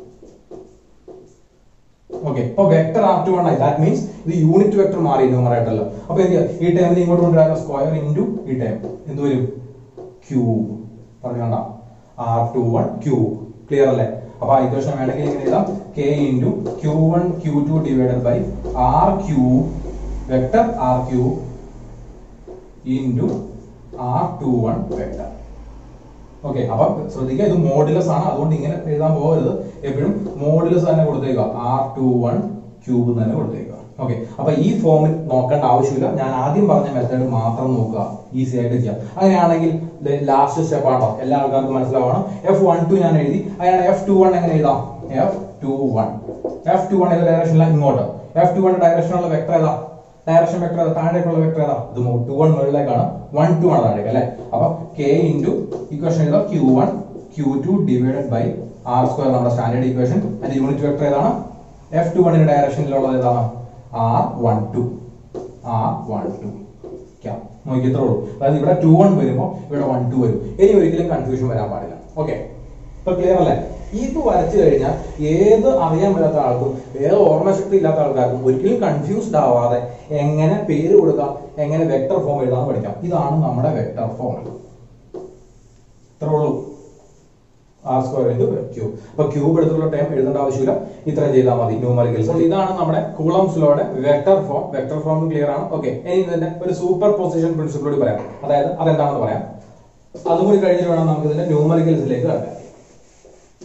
okay ഇപ്പൊ വെക്ടർ ആർ ടു വൺ ആയി ദാറ്റ് മീൻസ് ഇത് യൂണിറ്റ് വെക്ടർ മാറി എന്ന് പറയട്ടല്ലോ അപ്പൊ എന്ത് ചെയ്യാം ഈ ടൈമിൽ ഇങ്ങോട്ട് കൊണ്ടുവരാൻ സ്ക്വയർ ഇൻറ്റു ഈ ടൈം എന്ത് വരും ക്യൂബ് പറഞ്ഞോണ്ട R two one cube clear അല്ലേ അപ്പൊ ആ ഇക്വേഷൻ വേണമെങ്കിൽ ഇങ്ങനെ എഴുതാം K into Q one Q two divided by R cube vector R cube into R two one vector okay അപ്പൊ ശ്രദ്ധിക്കുക ഇത് മോഡുലസ് ആണ് അതുകൊണ്ട് ഇങ്ങനെ എഴുതാൻ പോകരുത് എപ്പോഴും മോഡുലസ് തന്നെ കൊടുത്തേക്കുക ആർ ടു വൺ ക്യൂബ് തന്നെ കൊടുത്തേക്കുക ഓക്കെ അപ്പൊ ഈ ഫോമിൽ നോക്കേണ്ട ആവശ്യമില്ല ഞാൻ ആദ്യം പറഞ്ഞ മെത്തേഡ് മാത്രം നോക്കുക ഈസി ആയിട്ട് ചെയ്യാം അങ്ങനെയാണെങ്കിൽ ലാസ്റ്റ് സ്റ്റെപ്പ് ആണോ എല്ലാ ആൾക്കാർക്കും മനസ്സിലാവണം എഫ് വൺ ടു ഞാൻ എഴുതി അതിനാണ് എഫ് ടു വൺ എങ്ങനെ എഴുതാം F two one F two one ഏത് ഡയറക്ഷനില ഇങ്ങോട്ട് എഫ് ടു വൺ ഡയറക്ഷനുള്ള വെക്ടർ ഏതാ ഡയറക്ഷൻ വെക്ടർ ഏതാ താഴേക്കുള്ള വെക്ടർ ഏതാ ഇത് ടു വൺ മുകളിലേക്കാണ് വൺ ടു ആണ് താഴേക്ക് അല്ലെ അപ്പൊ കെ ഇൻറ്റു ഇക്വേഷൻ എഴുതാം Q one Q two divided by R square നമ്മുടെ സ്റ്റാൻഡേർഡ് ഇക്വേഷൻ അതിന്റെ യൂണിറ്റ് വെക്ടർ ഏതാണ് എഫ് ടു വണ്ണിന്റെ ഡയറക്ഷനിലുള്ളത് ഏതാണ് R one two R one two നോക്കി ഇത്രേ ഉള്ളൂ അതായത് ഇവിടെ ടു വൺ വരുമ്പോൾ ഇവിടെ വൺ ടു വരും ഇനി ഒരിക്കലും കൺഫ്യൂഷൻ വരാൻ പാടില്ല ഓക്കെ ഇപ്പൊ ക്ലിയർ അല്ലേ ഇത് വരച്ചു കഴിഞ്ഞാൽ ഏത് അറിയാൻ പറ്റാത്ത ആൾക്കും ഏത് ഓർമ്മശക്തി ഇല്ലാത്ത ആൾക്കാർക്കും ഒരിക്കലും കൺഫ്യൂസ്ഡ് ആവാതെ എങ്ങനെ പേര് കൊടുക്കാം എങ്ങനെ വെക്ടർ ഫോം എഴുതാൻ പഠിക്കാം ഇതാണ് നമ്മുടെ വെക്ടർ ഫോം ഇത്രേ ഉള്ളൂ ആർ സ്ക്വയർ ഇൻറ്റു ക്യൂബ് അപ്പൊ ക്യൂബ് എടുത്തുള്ള ടൈം എഴുതേണ്ട ആവശ്യമില്ല ഇത്രയും ചെയ്താൽ മതി ന്യൂമറിക്കൽസ് ഇതാണ് നമ്മുടെ കൂളംസ് ലോയുടെ vector form vector form clear ആണ് ഓക്കെ ഇനി ഇതിന്റെ ഒരു സൂപ്പർ പൊസിഷൻ പ്രിൻസിപ്പിൾ കൂടി പറയാം അതായത് അതെന്താണെന്ന് പറയാം അതും കൂടി കഴിഞ്ഞിട്ട് വേണം നമുക്ക് ഇതിന്റെ ന്യൂമറിക്കൽസിലേക്ക് കടക്കാം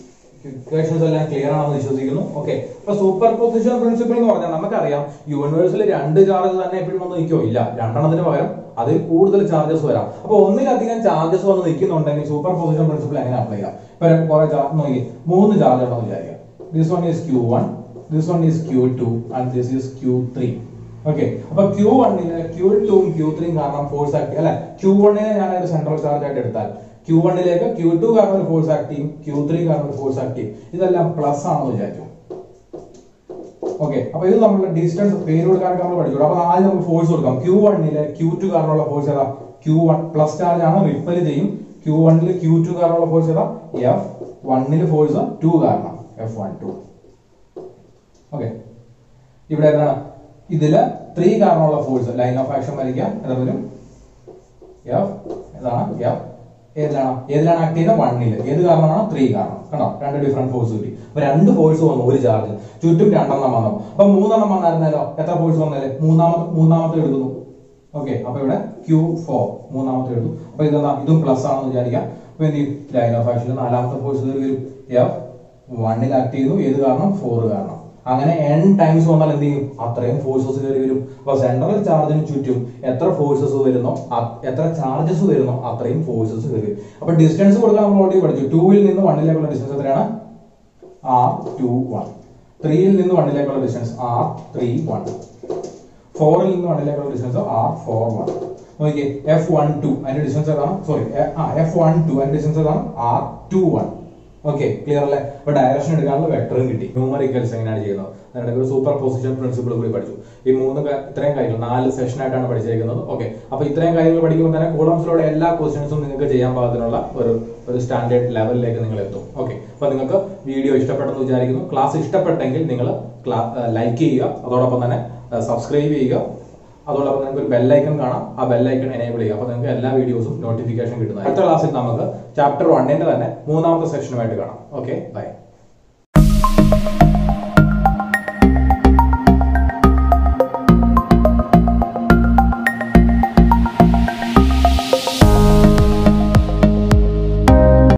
ഇക്വേഷൻസ് എല്ലാം ക്ലിയർ ആണെന്ന് വിശ്വസിക്കുന്നു ഓക്കെ അപ്പൊ സൂപ്പർ പൊസിഷൻ പ്രിൻസിപ്പിൾ എന്ന് പറഞ്ഞാൽ നമുക്കറിയാം യൂണിവേഴ്സിൽ രണ്ട് ചാർജ് തന്നെ എപ്പോഴും വന്ന് നിൽക്കോ ഇല്ല രണ്ടെണ്ണത്തിന് പകരം അതിൽ കൂടുതൽ ചാർജസ് വരാം അപ്പൊ ഒന്നിലധികം ചാർജസ് വന്ന് നിൽക്കുന്നുണ്ടെങ്കിൽ സൂപ്പർ പൊസിഷൻ പ്രിൻസിപ്പിൾ എങ്ങനെ അപ്ലൈ ചെയ്യാം ഇപ്പൊ കുറെ ചാർജ് നോക്കി മൂന്ന് ചാർജ് ഉണ്ടെന്ന് വിചാരിക്കാം this one is Q one this one is Q two and this is Q three okay അപ്പൊ ക്യൂ വണ്ണിന് ക്യൂ ടൂവും ക്യൂ ത്രീയും കാരണം ഫോഴ്സ് ആക്ട് അല്ലെ ക്യൂ വണ്ണിനെ ഞാൻ ഒരു സെൻട്രൽ ചാർജ് ആയിട്ട് എടുത്താൽ ക്യൂ വണ്ണിലേക്ക് ക്യൂ ടു കാരണം ഒരു ഫോഴ്സ് ആക്ട് ചെയ്യും ക്യൂ ത്രീ കാരണം ഒരു ഫോഴ്സ് ആക്ട് ചെയ്യും ഇതെല്ലാം പ്ലസ് ആണെന്ന് വിചാരിച്ചു ഓക്കെ അപ്പൊ ഇത് നമ്മുടെ ഡിസ്റ്റൻസ് പേര് കൊടുക്കാനൊക്കെ നമ്മൾ പഠിച്ചു അപ്പൊ ആദ്യം നമുക്ക് ഫോഴ്സ് കൊടുക്കാം ക്യൂ വണ്ണില് ക്യൂ ടു കാരണമുള്ള ഫോഴ്സ് ഏതാ ക്യൂ വൺ പ്ലസ് ചാർജ് ആണ് റിപ്പൽ ചെയ്യും ക്യൂ വണ്ണില് ക്യൂ ടു കാരണമുള്ള ഫോഴ്സ് ഏതാ എഫ് വണ്ണില് ഫോഴ്സ് ടു കാരണം എഫ് വൺ ടു ഓക്കെ ഇവിടെ എന്താണ് ഇതില് ത്രീ കാരണമുള്ള ഫോഴ്സ് ലൈൻ ഓഫ് ആക്ഷൻ വരയ്ക്കാം ഏതാ വരും എഫ് ഏതാണ് എഫ് ഏതിലാണ് ഏതിലാണ് ആക്ട് ചെയ്യുന്നത് വണ്ണില് ഏത് കാരണമാണ് ത്രീ കാരണം കണ്ടോ രണ്ട് ഡിഫറെന്റ് ഫോഴ്സ് കിട്ടി അപ്പൊ രണ്ട് ഫോഴ്സ് വന്നു ഒരു ചാർജ് ചുറ്റും രണ്ടെണ്ണം വന്നു അപ്പൊ മൂന്നെണ്ണം വന്നായിരുന്നല്ലോ എത്ര ഫോഴ്സ് വന്നാല് മൂന്നാമത്തെ മൂന്നാമത്തെ എടുക്കുന്നു ഓക്കെ അപ്പൊ ഇവിടെ ക്യൂ ഫോർ മൂന്നാമത്തെ എടുത്തു അപ്പൊ ഇതെന്താ ഇതും പ്ലസ് ആണെന്ന് വിചാരിക്കാം അപ്പൊ എന്ത് ചെയ്യും ലൈൻ ഓഫ് ആക്ഷൻ നാലാമത്തെ ഫോഴ്സ് കയറി വരും എഫ് വണ്ണിൽ ആക്ട് ചെയ്തു ഏത് കാരണം ഫോർ കാരണം അങ്ങനെ എൻ ടൈംസ് വന്നാൽ എന്ത് ചെയ്യും അത്രയും ഫോഴ്സസ് കയറി വരും അപ്പൊ സെൻട്രൽ ചാർജിന് ചുറ്റും എത്ര ഫോഴ്സസ് വരുന്നോ അ- എത്ര ചാർജസ് വരുന്നോ അത്രയും ഫോഴ്സസ് കയറി വരും അപ്പൊ ഡിസ്റ്റൻസ് കൊടുക്കാൻ നമ്മൾ ഓൾറെഡി പഠിച്ചു ടൂവിൽ നിന്ന് വണ്ണിലേക്കുള്ള ഡിസ്റ്റൻസ് എത്രയാണ് ആർ ടു വൺ ത്രീയിൽ നിന്ന് വണ്ണിലേക്കുള്ള ഡിസ്റ്റൻസ് ആർ ത്രീ വൺ ഫോറിൽ നിന്ന് വണ്ണിലേക്കുള്ള ഡിസ്റ്റൻസ് ആർ ഫോർ വൺ നോക്കിയേ എഫ് വൺ ടു അതിന്റെ ഡിസ്റ്റൻസ് ഏതാണ് സോറി ആ എഫ് വൺ ടു അതിന്റെ ഡിസ്റ്റൻസ് ഏതാണ് R two one okay clear അല്ലേ അപ്പൊ ഡയറക്ഷൻ എടുക്കാനുള്ള വെക്ടറും കിട്ടി ന്യൂമറിക്കൽസ് എങ്ങനെയാണ് ചെയ്യുന്നത് അതിനിടയ്ക്ക് ഒരു സൂപ്പർ പൊസിഷൻ പ്രിൻസിപ്പിൾ കൂടി പഠിച്ചു ഈ മൂന്ന് ക- ഇത്രയും കാര്യങ്ങൾ നാല് സെഷൻ ആയിട്ടാണ് പഠിച്ചിരിക്കുന്നത് ഓക്കെ അപ്പൊ ഇത്രയും കാര്യങ്ങൾ പഠിക്കുമ്പോൾ തന്നെ കൂളംസിലൂടെ എല്ലാ ക്വസ്റ്റ്യൻസും നിങ്ങൾക്ക് ചെയ്യാൻ പാകത്തിനുള്ള ഒരു ഒരു സ്റ്റാൻഡേർഡ് ലെവലിലേക്ക് നിങ്ങൾ എത്തും ഓക്കെ അപ്പൊ നിങ്ങൾക്ക് വീഡിയോ ഇഷ്ടപ്പെട്ടെന്ന് വിചാരിക്കുന്നു ക്ലാസ് ഇഷ്ടപ്പെട്ടെങ്കിൽ നിങ്ങൾ ലൈക്ക് ചെയ്യുക അതോടൊപ്പം തന്നെ സബ്സ്ക്രൈബ് ചെയ്യുക അതോടൊപ്പം നിങ്ങൾക്ക് ഒരു ബെല്ലൈക്കൺ കാണാം ആ ബെല്ലൈക്കൺ എനേബിൾ ചെയ്യുക അപ്പോൾ നിങ്ങൾക്ക് എല്ലാ വീഡിയോസും നോട്ടിഫിക്കേഷൻ കിട്ടുന്നത് അടുത്ത ക്ലാസ്സിൽ നമുക്ക് ചാപ്റ്റർ വണ്ണിന്റെ തന്നെ മൂന്നാമത്തെ സെക്ഷനുമായിട്ട് കാണാം ഓക്കെ ബൈ